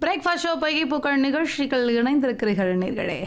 breakfast show பைகி பூக்கள் நிகழ்ச்சிகள் இணைந்திருக்கிறீர்கள் நேர்களே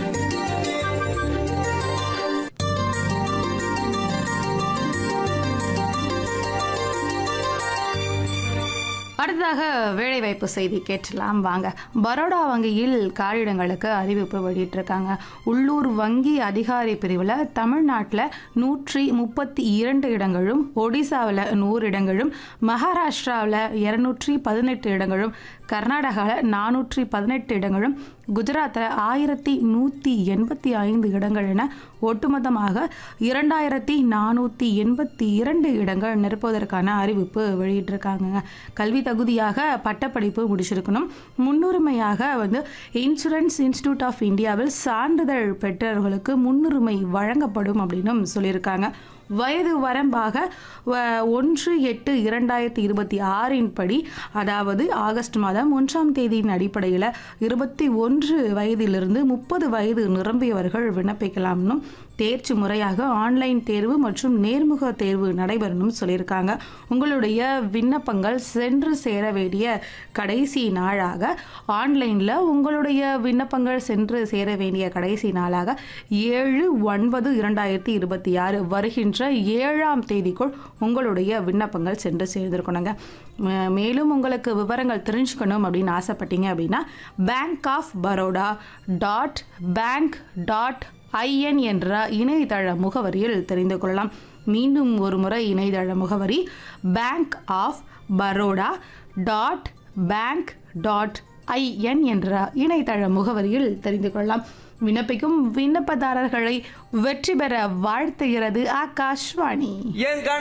அடுத்ததாக வேலைவாய்ப்பு செய்தி கேட்டலாம் வாங்க பரோடா வங்கியில் காலிடங்களுக்கு அறிவிப்பு வெளியிட்டிருக்காங்க உள்ளூர் வங்கி அதிகாரி பிரிவில் தமிழ்நாட்டில் நூற்றி முப்பத்தி இரண்டு இடங்களும் ஒடிசாவில் நூறு இடங்களும் மகாராஷ்டிராவில் இருநூற்றி பதினெட்டு இடங்களும் கர்நாடகாவில் நானூற்றி பதினெட்டு இடங்களும் குஜராத்தில் ஆயிரத்தி நூற்றி எண்பத்தி ஐந்து இடங்கள் என ஒட்டுமொத்தமாக இரண்டாயிரத்தி நானூற்றி எண்பத்தி இரண்டு இடங்கள் நிரப்புவதற்கான அறிவிப்பு வெளியிட்டிருக்காங்க கல்வி தகுதியாக பட்டப்படிப்பு முடிச்சிருக்கணும் முன்னுரிமையாக வந்து இன்சூரன்ஸ் இன்ஸ்டிடியூட் ஆஃப் இந்தியாவில் சான்றிதழ் பெற்றவர்களுக்கு முன்னுரிமை வழங்கப்படும் அப்படின்னு சொல்லியிருக்காங்க வயது வரம்பாக வ- ஒன்று எட்டு இரண்டாயிரத்தி இருபத்தி ஆறின் படி அதாவது ஆகஸ்ட் மாதம் ஒன்றாம் தேதியின் அடிப்படையில் இருபத்தி ஒன்று வயதிலிருந்து முப்பது வயது நிரம்பியவர்கள் விண்ணப்பிக்கலாம்னு தேர்ச்சி முறையாக ஆன்லைன் தேர்வு மற்றும் நேர்முக தேர்வு நடைபெறணும் சொல்லியிருக்காங்க உங்களுடைய விண்ணப்பங்கள் சென்று சேர வேண்டிய கடைசி நாளாக ஆன்லைனில் உங்களுடைய விண்ணப்பங்கள் சென்று சேர வேண்டிய கடைசி நாளாக ஏழு ஒன்பது இரண்டாயிரத்தி இருபத்தி ஆறு வருகின்ற ஏழாம் தேதிக்குள் உங்களுடைய விண்ணப்பங்கள் சென்று சேர்ந்திருக்கணுங்க ம- மேலும் உங்களுக்கு விவரங்கள் தெரிஞ்சுக்கணும் அப்படின்னு ஆசைப்பட்டீங்க அப்படின்னா bank of Baroda dot bank dot IN என்ற இணையதள முகவரியில் தெரிந்து கொள்ளலாம் மீண்டும் ஒரு முறை இணையதள முகவரி bank of Baroda dot bank dot IN என்ற இணையதள முகவரியில் தெரிந்து கொள்ளலாம் விண்ணப்பிக்கும் விண்ணப்பதாரர்களை வெற்றி பெற வாழ்த்துகிறது ஆகாஷ்வாணி என் கண